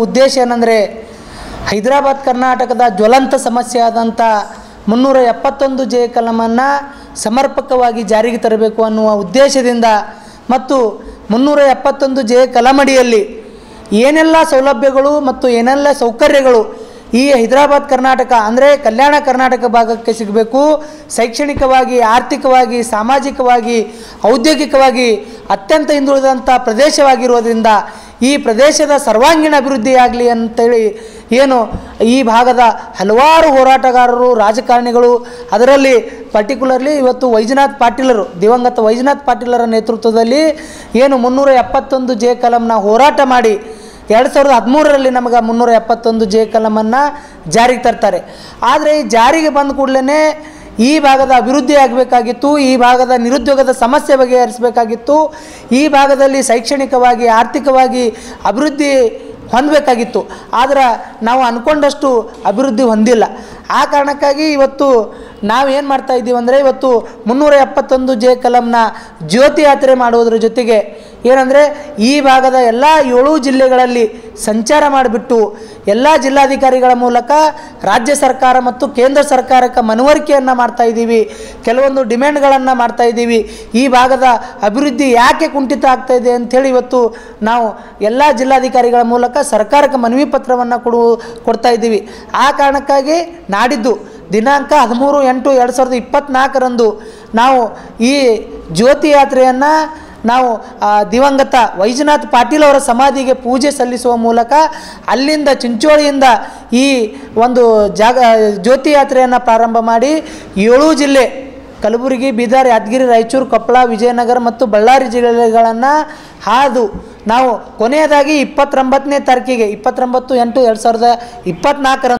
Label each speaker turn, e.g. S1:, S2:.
S1: ಉದ್ದೇಶ ಏನಂದರೆ ಹೈದರಾಬಾದ್ ಕರ್ನಾಟಕದ ಜ್ವಲಂತ ಸಮಸ್ಯೆ ಆದಂಥ ಮುನ್ನೂರ ಎಪ್ಪತ್ತೊಂದು ಜೆ ಕಲಮನ್ನು ಸಮರ್ಪಕವಾಗಿ ಜಾರಿಗೆ ತರಬೇಕು ಅನ್ನುವ ಉದ್ದೇಶದಿಂದ ಮತ್ತು ಮುನ್ನೂರ ಎಪ್ಪತ್ತೊಂದು ಜೆ ಕಲಮಡಿಯಲ್ಲಿ ಏನೆಲ್ಲ ಸೌಲಭ್ಯಗಳು ಮತ್ತು ಏನೆಲ್ಲ ಸೌಕರ್ಯಗಳು ಈ ಹೈದರಾಬಾದ್ ಕರ್ನಾಟಕ ಅಂದರೆ ಕಲ್ಯಾಣ ಕರ್ನಾಟಕ ಭಾಗಕ್ಕೆ ಸಿಗಬೇಕು ಶೈಕ್ಷಣಿಕವಾಗಿ ಆರ್ಥಿಕವಾಗಿ ಸಾಮಾಜಿಕವಾಗಿ ಔದ್ಯೋಗಿಕವಾಗಿ ಅತ್ಯಂತ ಹಿಂದುಳಿದಂಥ ಪ್ರದೇಶವಾಗಿರುವುದರಿಂದ ಈ ಪ್ರದೇಶದ ಸರ್ವಾಂಗೀಣ ಅಭಿವೃದ್ಧಿಯಾಗಲಿ ಅಂತೇಳಿ ಏನು ಈ ಭಾಗದ ಹಲವಾರು ಹೋರಾಟಗಾರರು ರಾಜಕಾರಣಿಗಳು ಅದರಲ್ಲಿ ಪರ್ಟಿಕ್ಯುಲರ್ಲಿ ಇವತ್ತು ವೈಜನಾಥ್ ಪಾಟೀಲರು ದಿವಂಗತ ವೈಜನಾಥ್ ಪಾಟೀಲರ ನೇತೃತ್ವದಲ್ಲಿ ಏನು ಮುನ್ನೂರ ಎಪ್ಪತ್ತೊಂದು ಜೆ ಕಲಂನ ಹೋರಾಟ ಮಾಡಿ ಎರಡು ಸಾವಿರದ ಹದಿಮೂರರಲ್ಲಿ ನಮಗೆ ಮುನ್ನೂರ ಎಪ್ಪತ್ತೊಂದು ಜೆ ಕಲಮನ್ನು ಜಾರಿಗೆ ತರ್ತಾರೆ ಆದರೆ ಈ ಜಾರಿಗೆ ಬಂದ ಕೂಡಲೇ ಈ ಭಾಗದ ಅಭಿವೃದ್ಧಿ ಆಗಬೇಕಾಗಿತ್ತು ಈ ಭಾಗದ ನಿರುದ್ಯೋಗದ ಸಮಸ್ಯೆ ಬಗೆಹರಿಸಬೇಕಾಗಿತ್ತು ಈ ಭಾಗದಲ್ಲಿ ಶೈಕ್ಷಣಿಕವಾಗಿ ಆರ್ಥಿಕವಾಗಿ ಅಭಿವೃದ್ಧಿ ಹೊಂದಬೇಕಾಗಿತ್ತು ಆದ್ರೆ ನಾವು ಅಂದ್ಕೊಂಡಷ್ಟು ಅಭಿವೃದ್ಧಿ ಹೊಂದಿಲ್ಲ ಆ ಕಾರಣಕ್ಕಾಗಿ ಇವತ್ತು ನಾವೇನು ಮಾಡ್ತಾ ಇದ್ದೀವಿ ಅಂದರೆ ಇವತ್ತು ಮುನ್ನೂರ ಎಪ್ಪತ್ತೊಂದು ಜೆ ಕಲಂನ ಜ್ಯೋತಿ ಯಾತ್ರೆ ಮಾಡುವುದರ ಜೊತೆಗೆ ಏನಂದರೆ ಈ ಭಾಗದ ಎಲ್ಲ ಏಳು ಜಿಲ್ಲೆಗಳಲ್ಲಿ ಸಂಚಾರ ಮಾಡಿಬಿಟ್ಟು ಎಲ್ಲ ಜಿಲ್ಲಾಧಿಕಾರಿಗಳ ಮೂಲಕ ರಾಜ್ಯ ಸರ್ಕಾರ ಮತ್ತು ಕೇಂದ್ರ ಸರ್ಕಾರಕ್ಕೆ ಮನವರಿಕೆಯನ್ನು ಮಾಡ್ತಾ ಇದ್ದೀವಿ ಕೆಲವೊಂದು ಡಿಮ್ಯಾಂಡ್ಗಳನ್ನು ಮಾಡ್ತಾ ಇದ್ದೀವಿ ಈ ಭಾಗದ ಅಭಿವೃದ್ಧಿ ಯಾಕೆ ಕುಂಠಿತ ಆಗ್ತಾ ಇದೆ ಅಂಥೇಳಿ ಇವತ್ತು ನಾವು ಎಲ್ಲ ಜಿಲ್ಲಾಧಿಕಾರಿಗಳ ಮೂಲಕ ಸರ್ಕಾರಕ್ಕೆ ಮನವಿ ಪತ್ರವನ್ನು ಕೊಡು ಕೊಡ್ತಾ ಇದ್ದೀವಿ ಆ ಕಾರಣಕ್ಕಾಗಿ ನಾಡಿದ್ದು ದಿನಾಂಕ ಹದಿಮೂರು ಎಂಟು ಎರಡು ಸಾವಿರದ ಇಪ್ಪತ್ತ್ನಾಲ್ಕರಂದು ನಾವು ಈ ಜ್ಯೋತಿ ಯಾತ್ರೆಯನ್ನು ನಾವು ಆ, ದಿವಂಗತ ವೈಜನಾಥ್ ಪಾಟೀಲ್ ಅವರ ಸಮಾಧಿಗೆ ಪೂಜೆ ಸಲ್ಲಿಸುವ ಮೂಲಕ ಅಲ್ಲಿಂದ ಚಿಂಚೋಳಿಯಿಂದ ಈ ಒಂದು ಜಾಗ ಜ್ಯೋತಿ ಯಾತ್ರೆಯನ್ನು ಪ್ರಾರಂಭ ಮಾಡಿ ಏಳು ಜಿಲ್ಲೆ ಕಲಬುರಗಿ ಬೀದರ್ ಯಾದಗಿರಿ ರಾಯಚೂರು ಕೊಪ್ಪಳ ವಿಜಯನಗರ ಮತ್ತು ಬಳ್ಳಾರಿ ಜಿಲ್ಲೆಗಳನ್ನು ಹಾದು ನಾವು ಕೊನೆಯದಾಗಿ ಇಪ್ಪತ್ತೊಂಬತ್ತನೇ ತಾರೀಕಿಗೆ ಇಪ್ಪತ್ತೊಂಬತ್ತು ಎಂಟು ಎರಡು ಸಾವಿರದ ಇಪ್ಪತ್ತ್ನಾಲ್ಕರಂದು